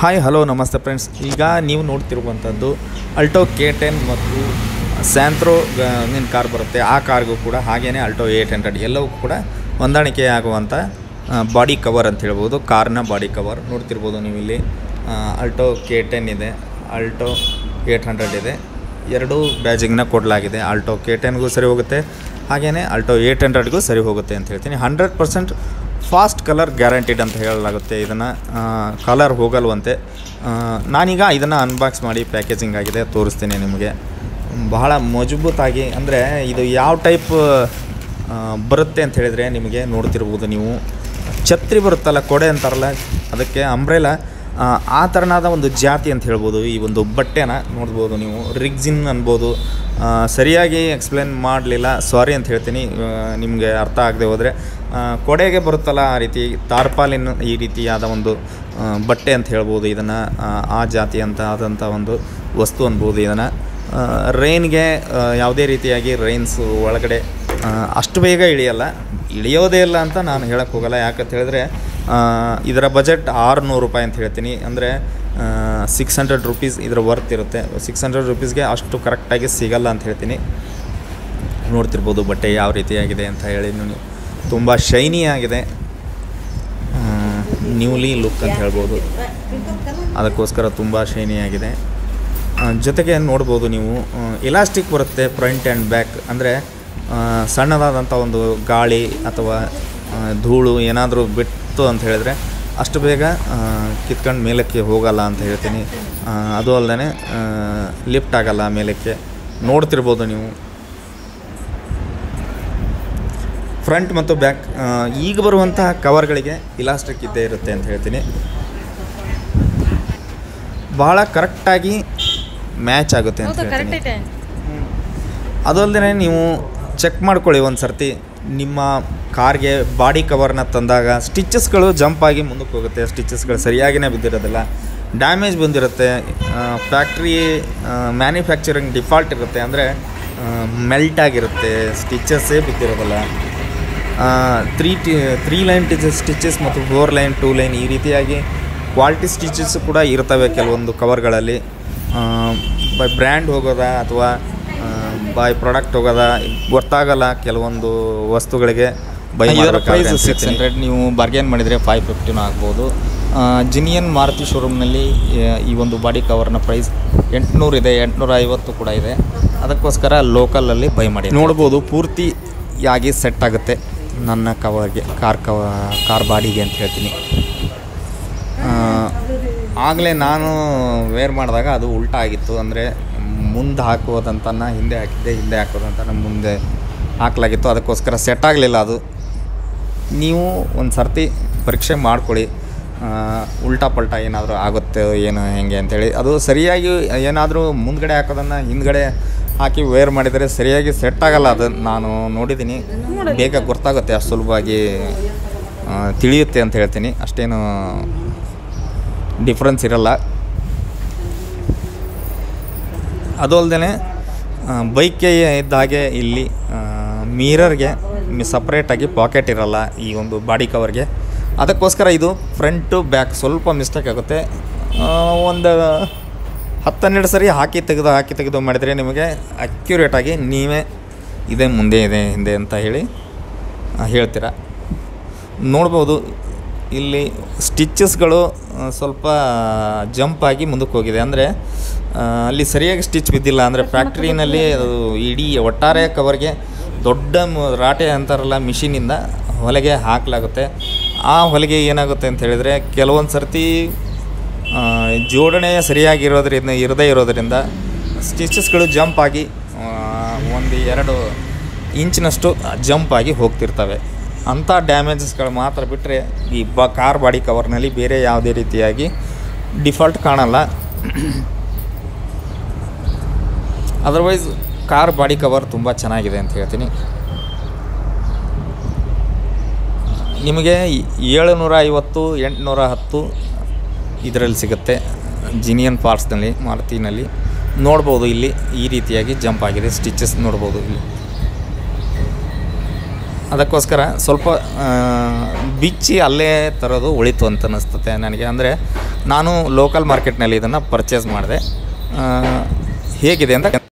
hi hello ನಮಸ್ತೆ friends ಈಗ ನೀವು ನೋಡ್ತಿರುವಂಥದ್ದು ಅಲ್ಟೋ ಕೆ ಟೆನ್ ಮತ್ತು ಸ್ಯಾಂತ್ರೋ ಏನು ಕಾರ್ ಬರುತ್ತೆ ಆ ಕಾರ್ಗೂ ಕೂಡ ಹಾಗೆಯೇ ಅಲ್ಟೋ ಏಯ್ಟ್ ಹಂಡ್ರೆಡ್ ಎಲ್ಲವೂ ಕೂಡ ಹೊಂದಾಣಿಕೆ ಆಗುವಂಥ ಬಾಡಿ ಕವರ್ ಅಂತ ಹೇಳ್ಬೋದು ಕಾರ್ನ ಬಾಡಿ ಕವರ್ ನೋಡ್ತಿರ್ಬೋದು ನೀವು ಇಲ್ಲಿ ಅಲ್ಟೋ ಕೆ ಟೆನ್ ಇದೆ ಅಲ್ಟೋ ಏಯ್ಟ್ ಹಂಡ್ರೆಡ್ ಇದೆ ಎರಡೂ ಬ್ಯಾಜಿಂಗ್ನ ಕೊಡಲಾಗಿದೆ ಆಲ್ಟೋ ಕೆ ಟೆನ್ಗೂ ಸರಿ ಹೋಗುತ್ತೆ ಹಾಗೆಯೇ ಆಲ್ಟೋ ಏಯ್ಟ್ ಹಂಡ್ರೆಡ್ಗೂ ಸರಿ ಹೋಗುತ್ತೆ ಅಂತ ಹೇಳ್ತೀನಿ hundred percent fast colour guaranteed ಅಂತ ಹೇಳಲಾಗುತ್ತೆ ಇದನ್ನು ಕಲರ್ ಹೋಗಲ್ವಂತೆ ಆ, ನಾನೀಗ ಇದನ್ನು ಅನ್ಬಾಕ್ಸ್ ಮಾಡಿ ಪ್ಯಾಕೇಜಿಂಗ್ ಆಗಿದೆ ತೋರಿಸ್ತೀನಿ ನಿಮಗೆ ಬಹಳ ಮಜಬೂತಾಗಿ ಅಂದರೆ ಇದು ಯಾವ ಟೈಪ್ ಬರುತ್ತೆ ಅಂತ ಹೇಳಿದರೆ ನಿಮಗೆ ನೋಡ್ತಿರ್ಬೋದು ನೀವು ಛತ್ರಿ ಬರುತ್ತಲ್ಲ ಕೊಡೆ ಅಂತಾರಲ್ಲ ಅದಕ್ಕೆ ಅಂಬ್ರೆಲ ಆ, ಆ ಥರನಾದ ಒಂದು ಜಾತಿ ಅಂತ ಹೇಳ್ಬೋದು ಈ ಒಂದು ಬಟ್ಟೆನ ನೋಡ್ಬೋದು ನೀವು ರಿಗ್ಜಿನ್ ಅನ್ಬೋದು ಆ, ಸರಿಯಾಗಿ ಎಕ್ಸ್ಪ್ಲೇನ್ ಮಾಡಲಿಲ್ಲ ಸಾರಿ ಅಂತ ಹೇಳ್ತೀನಿ ನಿಮಗೆ ಅರ್ಥ ಆಗದೆ ಹೋದರೆ ಕೊಡೆಗೆ ಬರುತ್ತಲ್ಲ ಆ ರೀತಿ ತಾರ್ಪಾಲಿನ ಈ ರೀತಿಯಾದ ಒಂದು ಆ, ಬಟ್ಟೆ ಅಂತ ಹೇಳ್ಬೋದು ಇದನ್ನು ಆ ಜಾತಿ ಅಂತ ಆದಂಥ ಒಂದು ವಸ್ತು ಅನ್ಬೋದು ಇದನ್ನು ರೈನ್ಗೆ ಯಾವುದೇ ರೀತಿಯಾಗಿ ರೈನ್ಸ್ ಒಳಗಡೆ ಆ, ಅಷ್ಟು ಬೇಗ ಇಳಿಯಲ್ಲ ಇಳಿಯೋದೇ ಇಲ್ಲ ಅಂತ ನಾನು ಹೇಳಕ್ಕೆ ಹೋಗಲ್ಲ ಯಾಕಂತ ಹೇಳಿದ್ರೆ ಆ, ಇದರ ಬಜೆಟ್ ಆರುನೂರು ರೂಪಾಯಿ ಅಂತ ಹೇಳ್ತೀನಿ ಅಂದರೆ ಸಿಕ್ಸ್ ಹಂಡ್ರೆಡ್ ರುಪೀಸ್ ಇದರ ವರ್ತ್ ಇರುತ್ತೆ ಸಿಕ್ಸ್ ಹಂಡ್ರೆಡ್ ರುಪೀಸ್ಗೆ ಅಷ್ಟು ಕರೆಕ್ಟಾಗಿ ಸಿಗಲ್ಲ ಅಂತ ಹೇಳ್ತೀನಿ ನೋಡ್ತಿರ್ಬೋದು ಬಟ್ಟೆ ಯಾವ ರೀತಿಯಾಗಿದೆ ಅಂತ ಹೇಳಿ ನೀವು ತುಂಬ ಶೈನಿ ಆಗಿದೆ ನ್ಯೂಲಿ ಲುಕ್ ಅಂತ ಹೇಳ್ಬೋದು ಅದಕ್ಕೋಸ್ಕರ ತುಂಬ ಶೈನಿ ಆಗಿದೆ ಆ, ಜೊತೆಗೆ ನೋಡ್ಬೋದು ನೀವು ಇಲಾಸ್ಟಿಕ್ ಬರುತ್ತೆ ಫ್ರಂಟ್ ಆ್ಯಂಡ್ ಬ್ಯಾಕ್ ಅಂದರೆ ಸಣ್ಣದಾದಂಥ ಒಂದು ಗಾಳಿ ಅಥವಾ ಆ, ಧೂಳು ಏನಾದರೂ ಬಿಟ್ಟು ಅಂತ ಹೇಳಿದ್ರೆ ಅಷ್ಟು ಬೇಗ ಕಿತ್ಕೊಂಡು ಮೇಲಕ್ಕೆ ಹೋಗಲ್ಲ ಅಂತ ಹೇಳ್ತೀನಿ ಆ, ಅದು ಅಲ್ಲದೆ ಲಿಫ್ಟ್ ಆಗಲ್ಲ ಮೇಲಕ್ಕೆ ನೋಡ್ತಿರ್ಬೋದು ನೀವು ಫ್ರಂಟ್ ಮತ್ತು ಬ್ಯಾಕ್ ಈಗ ಬರುವಂತಹ ಕವರ್ಗಳಿಗೆ ಇಲಾಸ್ಟಿಕ್ ಇದ್ದೇ ಇರುತ್ತೆ ಅಂತ ಹೇಳ್ತೀನಿ ಭಾಳ ಕರೆಕ್ಟಾಗಿ ಮ್ಯಾಚ್ ಆಗುತ್ತೆ ಅಂತ ಹೌದು ಕರೆಕ್ಟ್ ಹೇಳ್ತೀನಿ ಐತೆ ಅದಲ್ಲದೆ ನೀವು ಚೆಕ್ ಮಾಡ್ಕೊಳ್ಳಿ ಒಂದು ಸರ್ತಿ ನಿಮ್ಮ ಕಾರ್ಗೆ ಬಾಡಿ ಕವರ್ನ ತಂದಾಗ ಸ್ಟಿಚಸ್ಗಳು ಜಂಪ್ ಆಗಿ ಮುಂದಕ್ಕೆ ಹೋಗುತ್ತೆ ಸ್ಟಿಚಸ್ಗಳು ಸರಿಯಾಗಿಯೇ ಬಿದ್ದಿರೋದಿಲ್ಲ ಡ್ಯಾಮೇಜ್ ಬಂದಿರುತ್ತೆ ಫ್ಯಾಕ್ಟ್ರಿ ಮ್ಯಾನುಫ್ಯಾಕ್ಚರಿಂಗ್ ಡಿಫಾಲ್ಟ್ ಇರುತ್ತೆ ಅಂದರೆ ಮೆಲ್ಟ್ ಆಗಿರುತ್ತೆ ಸ್ಟಿಚಸ್ಸೇ ಬಿದ್ದಿರೋದಿಲ್ಲ three T three line stitches stitches ಮತ್ತು ಫೋರ್ ಲೈನ್ ಟೂ ಲೈನ್ ಈ ರೀತಿಯಾಗಿ ಕ್ವಾಲಿಟಿ ಸ್ಟಿಚಸ್ ಕೂಡ ಇರ್ತವೆ ಕೆಲವೊಂದು ಕವರ್ಗಳಲ್ಲಿ ಬೈ ಬ್ರ್ಯಾಂಡ್ ಹೋಗೋದ ಅಥವಾ ಬೈ ಪ್ರಾಡಕ್ಟ್ ಹೋಗೋದ ಗೊತ್ತಾಗಲ್ಲ ಕೆಲವೊಂದು ವಸ್ತುಗಳಿಗೆ ಬೈ ಇದರ ಪ್ರೈಸ್ ಸಿಕ್ಸ್ ಸಿಕ್ಸ್ ಹಂಡ್ರೆಡ್ ನೀವು ಬಾರ್ಗೇನ್ ಮಾಡಿದರೆ ಫೈವ್ ಫಿಫ್ಟಿನೂ ಆಗ್ಬೋದು ಆ, ಜಿನಿಯನ್ ಮಾರುತಿ ಶೋರೂಮ್ನಲ್ಲಿ ಈ ಒಂದು ಬಾಡಿ ಕವರ್ನ ಪ್ರೈಸ್ ಎಂಟುನೂರು ಇದೆ ಎಂಟುನೂರ ಐವತ್ತು ಕೂಡ ಇದೆ ಅದಕ್ಕೋಸ್ಕರ ಲೋಕಲಲ್ಲಿ ಬೈ ಮಾಡಿ ನೋಡ್ಬೋದು ಪೂರ್ತಿಯಾಗಿ ಸೆಟ್ ಆಗುತ್ತೆ ನನ್ನ ಕವರ್ಗೆ ಕಾರ್ ಕವ ಕಾರ್ ಬಾಡಿಗೆ ಅಂತ ಹೇಳ್ತೀನಿ ಆಗಲೇ ನಾನು ವೇರ್ ಮಾಡಿದಾಗ ಅದು ಉಲ್ಟಾ ಆಗಿತ್ತು ಅಂದರೆ ಮುಂದೆ ಹಾಕುವುದಂತನ ಹಿಂದೆ ಹಾಕಿದ್ದೆ ಹಿಂದೆ ಹಾಕೋದಂತ ಮುಂದೆ ಹಾಕಲಾಗಿತ್ತು ಅದಕ್ಕೋಸ್ಕರ ಸೆಟ್ ಆಗಲಿಲ್ಲ ಅದು ನೀವು ಒಂದು ಸರ್ತಿ ಪರೀಕ್ಷೆ ಮಾಡ್ಕೊಳ್ಳಿ ಆ, ಉಲ್ಟಾ ಪಲ್ಟಾ ಏನಾದರೂ ಆಗುತ್ತೆ ಏನು ಹೆಂಗೆ ಅಂತೇಳಿ ಅದು ಸರಿಯಾಗಿ ಏನಾದರೂ ಮುಂದ್ಗಡೆ ಹಾಕೋದನ್ನು ಹಿಂದ್ಗಡೆ ಹಾಕಿ ವೇರ್ ಮಾಡಿದರೆ ಸರಿಯಾಗಿ ಸೆಟ್ ಆಗಲ್ಲ ಅದು ನಾನು ನೋಡಿದ್ದೀನಿ ಬೇಗ ಗೊತ್ತಾಗುತ್ತೆ ಅಷ್ಟು ಸುಲಭವಾಗಿ ಆ, ತಿಳಿಯುತ್ತೆ ಅಂತ ಹೇಳ್ತೀನಿ ಅಷ್ಟೇನು ಡಿಫ್ರೆನ್ಸ್ ಇರಲ್ಲ ಅದು ಅಲ್ಲದೆ ಬೈಕ್ಗೆ ಇದ್ದ ಹಾಗೆ ಇಲ್ಲಿ ಮಿರರ್ಗೆ ಸಪ್ರೇಟಾಗಿ ಪಾಕೆಟ್ ಇರಲ್ಲ ಈ ಒಂದು ಬಾಡಿ ಕವರ್ಗೆ ಅದಕ್ಕೋಸ್ಕರ ಇದು ಫ್ರಂಟು ಬ್ಯಾಕ್ ಸ್ವಲ್ಪ ಮಿಸ್ಟೇಕ್ ಆಗುತ್ತೆ ಆ, ಒಂದು ಹತ್ತನ್ನೆರಡು ಸರಿ ಹಾಕಿ ತೆಗೆದು ಹಾಕಿ ತೆಗೆದು ಮಾಡಿದರೆ ನಿಮಗೆ ಅಕ್ಯುರೇಟಾಗಿ ನೀವೇ ಇದೆ ಮುಂದೆ ಇದೆ ಹಿಂದೆ ಅಂತ ಹೇಳಿ ಆ, ಹೇಳ್ತೀರ ನೋಡ್ಬೋದು ಇಲ್ಲಿ ಸ್ಟಿಚ್ಚಸ್ಗಳು ಆ, ಸ್ವಲ್ಪ ಜಂಪ್ ಆಗಿ ಮುಂದಕ್ಕೆ ಹೋಗಿದೆ ಅಂದರೆ ಅಲ್ಲಿ ಸರಿಯಾಗಿ ಸ್ಟಿಚ್ ಬಿದ್ದಿಲ್ಲ ಅಂದರೆ ಫ್ಯಾಕ್ಟ್ರಿನಲ್ಲಿ ಅದು ಇಡೀ ಒಟ್ಟಾರೆ ಕವರ್ಗೆ ದೊಡ್ಡ ಮ- ರಾಟೆ ಅಂತಾರಲ್ಲ ಮಿಷಿನಿಂದ ಹೊಲಿಗೆ ಹಾಕಲಾಗುತ್ತೆ ಆ ಹೊಲಿಗೆ ಏನಾಗುತ್ತೆ ಅಂತ ಹೇಳಿದರೆ ಕೆಲವೊಂದು ಸರ್ತಿ ಆ, ಜೋಡಣೆ ಸರಿಯಾಗಿರೋದ್ರಿಂದ ಇರದೇ ಇರೋದರಿಂದ ಸ್ಟಿಚಸ್ಗಳು ಜಂಪ್ ಆಗಿ ಆ, ಒಂದು ಎರಡು ಇಂಚಿನಷ್ಟು ಜಂಪ್ ಆಗಿ ಹೋಗ್ತಿರ್ತವೆ ಅಂಥ ಡ್ಯಾಮೇಜಸ್ಗಳು ಮಾತ್ರ ಬಿಟ್ಟರೆ ಈ ಬ ಕಾರ್ ಬಾಡಿ ಕವರ್ನಲ್ಲಿ ಬೇರೆ ಯಾವುದೇ ರೀತಿಯಾಗಿ ಡಿಫಾಲ್ಟ್ ಕಾಣಲ್ಲ ಅದರ್ವೈಸ್ ಕಾರ್ ಬಾಡಿ ಕವರ್ ತುಂಬ ಚೆನ್ನಾಗಿದೆ ಅಂತ ಹೇಳ್ತೀನಿ ನಿಮಗೆ ಏಳುನೂರ ಐವತ್ತು ಎಂಟುನೂರ ಹತ್ತು ಇದರಲ್ಲಿ ಸಿಗುತ್ತೆ ಜಿನಿಯನ್ ಪಾರ್ಟ್ಸ್ನಲ್ಲಿ ಮಾರುತಿನಲ್ಲಿ ನೋಡ್ಬೋದು ಇಲ್ಲಿ ಈ ರೀತಿಯಾಗಿ ಜಂಪ್ ಆಗಿದೆ ಸ್ಟಿಚಸ್ ನೋಡ್ಬೋದು ಇಲ್ಲಿ ಅದಕ್ಕೋಸ್ಕರ ಸ್ವಲ್ಪ ಆ, ಬಿಚ್ಚಿ ಅಲ್ಲೇ ತರೋದು ಉಳಿತು ಅಂತ ಅನಿಸ್ತತೆ ನನಗೆ ಅಂದರೆ ನಾನು ಲೋಕಲ್ ಮಾರ್ಕೆಟ್ನಲ್ಲಿ ಇದನ್ನು ಪರ್ಚೇಸ್ ಮಾಡಿದೆ ಹೇಗಿದೆ ಅಂತ